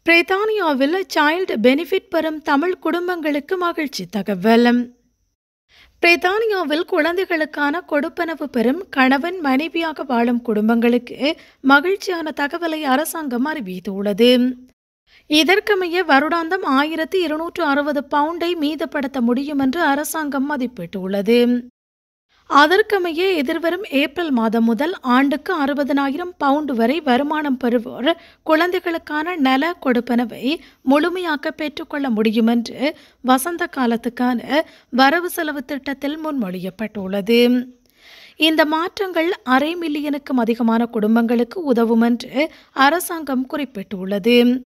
பிரித்தானியாவில் child benefit பெறும் தமிழ் குடும்பங்களுக்கு மகிழ்ச்சி தகவல் பிரித்தானியாவில் குழந்தைகளுக்கான கொடுப்பனவு பெறும் கணவன் மனைவியாக வாழும் குடும்பங்களுக்கு மகிழ்ச்சியான தகவலை அரசாங்கம் அறிவித்துள்ளது இதற்கமைய வருடாந்தம் ஆயிரத்தி இருநூற்று அறுபது பவுண்டை மீதப்படுத்த முடியும் என்று அரசாங்கம் மதிப்பிட்டுள்ளது அதற்கமைய எதிர்வரும் ஏப்ரல் மாதம் முதல் ஆண்டுக்கு அறுபதனாயிரம் பவுண்டு வரை வருமானம் பெறுவோர் குழந்தைகளுக்கான நல கொடுப்பனவை முழுமையாக பெற்றுக்கொள்ள முடியும் என்று வசந்த காலத்துக்கான வரவு செலவு திட்டத்தில் முன்மொழியப்பட்டுள்ளது இந்த மாற்றங்கள் அரை மில்லியனுக்கும் அதிகமான குடும்பங்களுக்கு உதவும் என்று அரசாங்கம் குறிப்பிட்டுள்ளது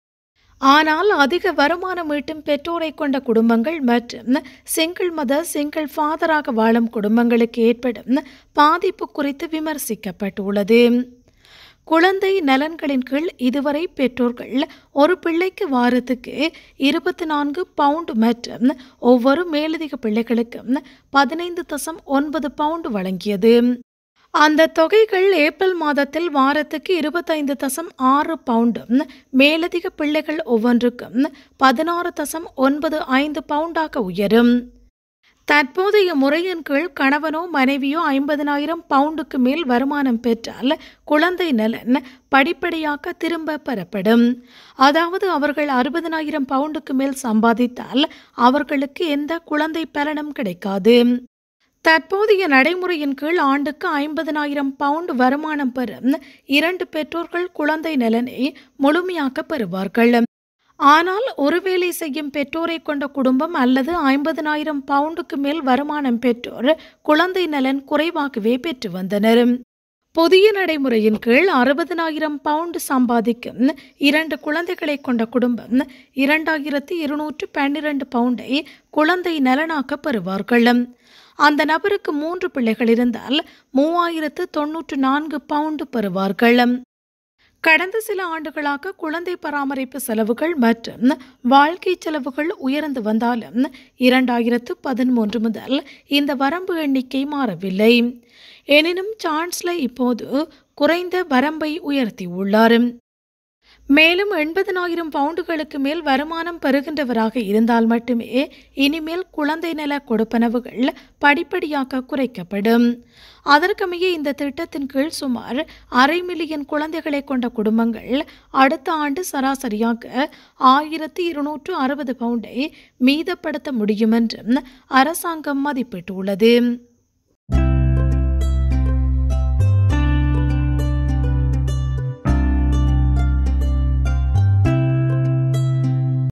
ஆனால் அதிக வருமானம் ஈட்டும் பெற்றோரை கொண்ட குடும்பங்கள் மற்றும் சிங்கிள் மதர் சிங்கிள் ஃபாதராக வாழும் குடும்பங்களுக்கு ஏற்படும் பாதிப்பு குறித்து விமர்சிக்கப்பட்டுள்ளது குழந்தை நலன்களின் கீழ் இதுவரை பெற்றோர்கள் ஒரு பிள்ளைக்கு வாரத்துக்கு இருபத்தி நான்கு பவுண்டு மற்றும் ஒவ்வொரு மேலதிக பிள்ளைகளுக்கும் பதினைந்து தசம் ஒன்பது பவுண்டு வழங்கியது அந்த தொகைகள் ஏப்ரல் மாதத்தில் வாரத்துக்கு இருபத்தைந்து தசம் ஆறு பவுண்டும் மேலதிக பிள்ளைகள் ஒவ்வொன்றுக்கும் பதினாறு தசம் ஒன்பது ஐந்து பவுண்டாக உயரும் தற்போதைய முறையின் கீழ் கணவனோ மனைவியோ ஐம்பதனாயிரம் பவுண்டுக்கு மேல் வருமானம் பெற்றால் குழந்தை நலன் படிப்படியாக திரும்ப பெறப்படும் அதாவது அவர்கள் அறுபதனாயிரம் பவுண்டுக்கு மேல் சம்பாதித்தால் அவர்களுக்கு எந்த குழந்தை பலனும் கிடைக்காது தற்போதைய நடைமுறையின் கீழ் ஆண்டுக்கு ஐம்பதனாயிரம் பவுண்ட் வருமானம் பெறும் இரண்டு பெற்றோர்கள் குழந்தை நலனை முழுமையாக பெறுவார்கள் ஆனால் ஒருவேளை செய்யும் பெற்றோரை கொண்ட குடும்பம் அல்லது ஐம்பதனாயிரம் பவுண்டுக்கு மேல் வருமானம் பெற்றோர் குழந்தை நலன் குறைவாகவே பெற்று வந்தனர் புதிய நடைமுறையின் கீழ் அறுபதனாயிரம் பவுண்டு சம்பாதிக்கும் இரண்டு குழந்தைகளை கொண்ட குடும்பம் இரண்டாயிரத்தி இருநூற்று பன்னிரண்டு பவுண்டை குழந்தை நலனாக்க பெறுவார்கள் அந்த நபருக்கு மூன்று பிள்ளைகள் இருந்தால் மூவாயிரத்து தொன்னூற்று நான்கு பவுண்டு பெறுவார்கள் கடந்த சில ஆண்டுகளாக குழந்தை பராமரிப்பு செலவுகள் மற்றும் வாழ்க்கை செலவுகள் உயர்ந்து வந்தாலும் இரண்டாயிரத்து பதிமூன்று முதல் இந்த வரம்பு எண்ணிக்கை மாறவில்லை எனினும் சான்ஸ்லர் இப்போது குறைந்த வரம்பை உயர்த்தியுள்ளார் மேலும் எண்பதனாயிரம் பவுண்டுகளுக்கு மேல் வருமானம் பெறுகின்றவராக இருந்தால் மட்டுமே இனிமேல் குழந்தை நல கொடுப்பனவுகள் படிப்படியாக குறைக்கப்படும் அதற்கமைய இந்த திட்டத்தின் கீழ் சுமார் அரை மில்லியன் குழந்தைகளை கொண்ட குடும்பங்கள் அடுத்த ஆண்டு சராசரியாக ஆயிரத்தி இருநூற்று அறுபது பவுண்டை மீதப்படுத்த முடியும் என்றும் அரசாங்கம் மதிப்பிட்டுள்ளது